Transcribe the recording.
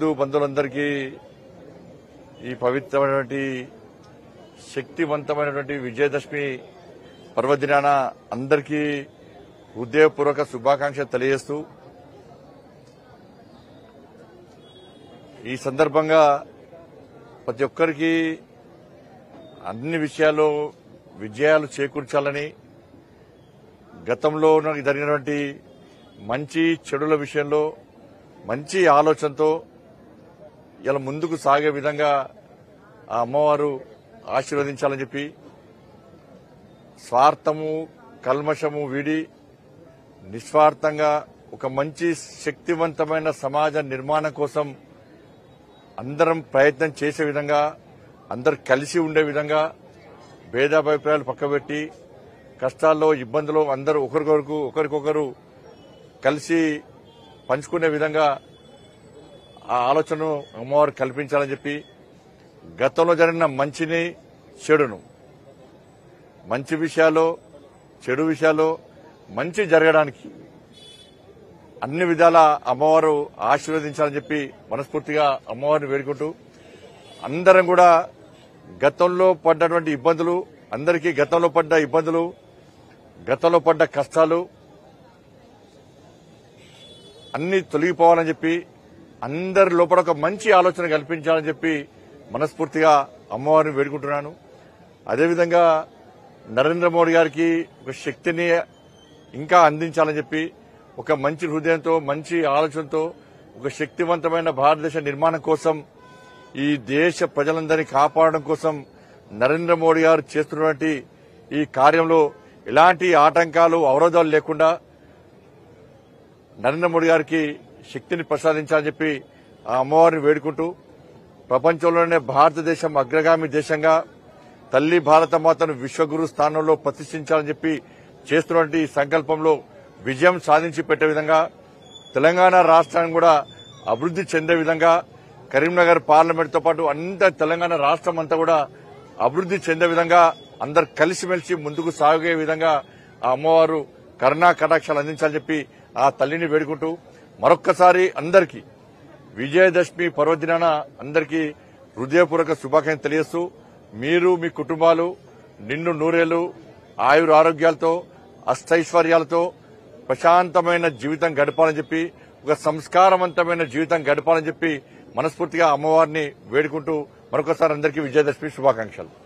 హిందూ బంధువులందరికీ ఈ పవిత్రమైనటువంటి శక్తివంతమైనటువంటి విజయదశమి పర్వదినాన అందరికీ హృదయపూర్వక శుభాకాంక్షలు తెలియజేస్తూ ఈ సందర్భంగా ప్రతి ఒక్కరికి అన్ని విషయాల్లో విజయాలు చేకూర్చాలని గతంలో ఉన్న- జరిగినటువంటి మంచి చెడుల విషయంలో మంచి ఆలోచనతో ఇలా ముందుకు సాగే విధంగా ఆ అమ్మవారు ఆశీర్వదించాలని చెప్పి స్వార్థము కల్మషము వీడి నిస్వార్థంగా ఒక మంచి శక్తివంతమైన సమాజ నిర్మాణం కోసం అందరం ప్రయత్నం చేసే విధంగా అందరు కలిసి ఉండే విధంగా భేదాభిప్రాయాలు పక్కబెట్టి కష్టాల్లో ఇబ్బందులు అందరూ ఒకరికొకరు ఒకరికొకరు కలిసి పంచుకునే విధంగా ఆ ఆలోచనను అమ్మవారు కల్పించాలని చెప్పి గతంలో జరిగిన మంచిని చెడును మంచి విషయాలు చెడు విషయాలు మంచి జరగడానికి అన్ని విధాల అమ్మవారు ఆశీర్వదించాలని చెప్పి మనస్ఫూర్తిగా అమ్మవారిని వేడుకుంటూ అందరం కూడా గతంలో పడ్డటువంటి ఇబ్బందులు అందరికీ గతంలో పడ్డ ఇబ్బందులు గతంలో పడ్డ కష్టాలు అన్ని తొలగిపోవాలని చెప్పి అందరి లోపల ఒక మంచి ఆలోచన కల్పించాలని చెప్పి మనస్ఫూర్తిగా అమ్మవారిని వేడుకుంటున్నాను అదేవిధంగా నరేంద్ర మోడీ గారికి ఒక శక్తిని ఇంకా అందించాలని చెప్పి ఒక మంచి హృదయంతో మంచి ఆలోచనతో ఒక శక్తివంతమైన భారతదేశ నిర్మాణం కోసం ఈ దేశ ప్రజలందరినీ కాపాడడం కోసం నరేంద్ర మోడీ గారు చేస్తున్నటువంటి ఈ కార్యంలో ఎలాంటి ఆటంకాలు అవరోధాలు లేకుండా నరేంద్ర మోడీ గారికి శక్తిని ప్రసాదించాలని చెప్పి ఆ అమ్మవారిని వేడుకుంటూ ప్రపంచంలోనే భారతదేశం అగ్రగామి దేశంగా తల్లి భారత మాతను విశ్వగురు స్థానంలో ప్రతిష్ఠించాలని చెప్పి చేస్తున్నటువంటి ఈ సంకల్పంలో విజయం సాధించి పెట్టే విధంగా తెలంగాణ రాష్ట్రాన్ని కూడా అభివృద్ది చెందే విధంగా కరీంనగర్ పార్లమెంట్ తో పాటు అంత తెలంగాణ రాష్ట్రం అంతా కూడా అభివృద్ది చెందే విధంగా అందరు కలిసిమెలిసి ముందుకు సాగే విధంగా ఆ అమ్మవారు కరుణా కటాక్షాలు అందించాలని చెప్పి ఆ తల్లిని వేడుకుంటూ మరొక్కసారి అందరికీ విజయదశమి పర్వదినాన అందరికీ హృదయపూర్వక శుభాకాంక్షలు తెలియజేస్తూ మీరు మీ కుటుంబాలు నిన్ను నూరేళ్లు ఆయుర ఆరోగ్యాలతో అష్టైశ్వర్యాలతో ప్రశాంతమైన జీవితం గడపాలని చెప్పి ఒక సంస్కారవంతమైన జీవితం గడపాలని చెప్పి మనస్ఫూర్తిగా అమ్మవారిని వేడుకుంటూ మరొకసారి అందరికీ విజయదశమి శుభాకాంక్షలు